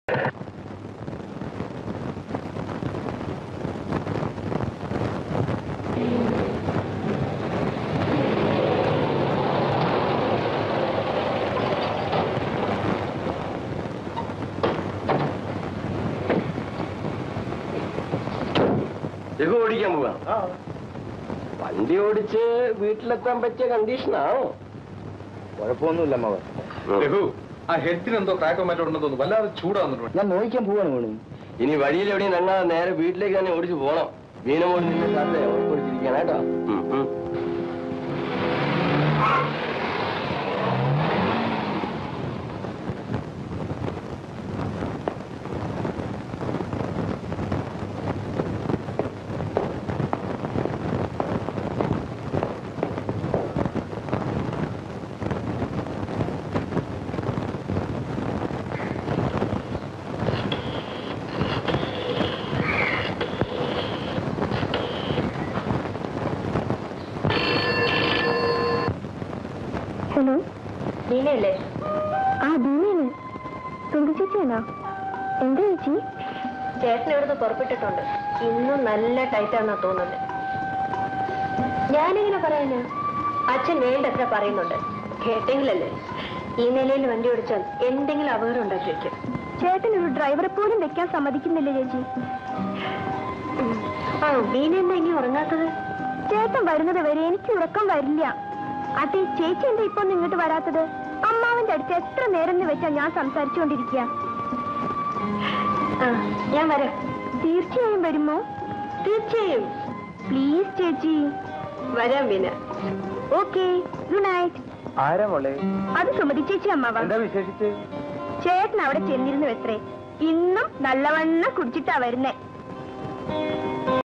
രഘു ഓടിക്കാൻ പോവാ വണ്ടി ഓടിച്ച് വീട്ടിലെത്താൻ പറ്റിയ കണ്ടീഷനാണോ കുഴപ്പമൊന്നുമില്ല അമ്മാവ രഘു ആ ഹെഡിന് എന്തോ ക്രാക്കോ മറ്റോ ഉണ്ടെന്ന് തോന്നുന്നു വല്ലാതെ ചൂടാവുന്നുണ്ട് ഞാൻ നോക്കാൻ പോവാണ് വേണു ഇനി വഴിയിൽ എവിടെയും നങ്ങാതെ നേരെ വീട്ടിലേക്ക് തന്നെ ഓടിച്ചു പോണം വീണമോട് നിന്നെ തന്നെ ഓടിച്ചിരിക്കാനാട്ടോ ഹലോ നീനയല്ലേ ആ ദീനയാണ് തുമ്പി ചേച്ചിയാണോ എന്താ ചേച്ചി ചേട്ടൻ ഇവിടുന്ന് പുറപ്പെട്ടിട്ടുണ്ട് ഇന്നും നല്ല ടൈറ്റാന്നാ തോന്നുന്നത് ഞാനിങ്ങനെ പറയാന് അച്ഛൻ വേണ്ടത്ര പറയുന്നുണ്ട് കേട്ടെങ്കിലല്ലേ ഈ നിലയിൽ വണ്ടി ഓടിച്ചാൽ എന്തെങ്കിലും അപകടം ഉണ്ടാക്കി വെക്കും ചേട്ടൻ ഒരു ഡ്രൈവറെ പോലും വെക്കാൻ സമ്മതിക്കുന്നില്ല ചേച്ചി ആ നീന എന്താ ഇനി ഉറങ്ങാത്തത് ചേട്ടൻ വരുന്നത് വരെ എനിക്ക് ഉറക്കം വരില്ല അതെ ചേച്ചി എന്താ ഇപ്പൊ ഒന്ന് ഇങ്ങോട്ട് വരാത്തത് അമ്മാവന്റെ അടുത്ത് എത്ര നേരം എന്ന് വെച്ചാ ഞാൻ സംസാരിച്ചുകൊണ്ടിരിക്കുക ആ ഞാൻ വരാം തീർച്ചയായും വരുമോ തീർച്ചയായും പ്ലീസ് ചേച്ചി വരാം മീന ഓക്കെ ഗുഡ് നൈറ്റ് ആരാ മോളെ അത് സുമതി ചേച്ചി അമ്മാവ എന്താ വിശേഷിച്ച് ചേട്ടൻ അവിടെ ചെന്നിരുന്നു എത്രേ ഇന്നും നല്ലവണ്ണം കുടിച്ചിട്ടാ വരുന്നേ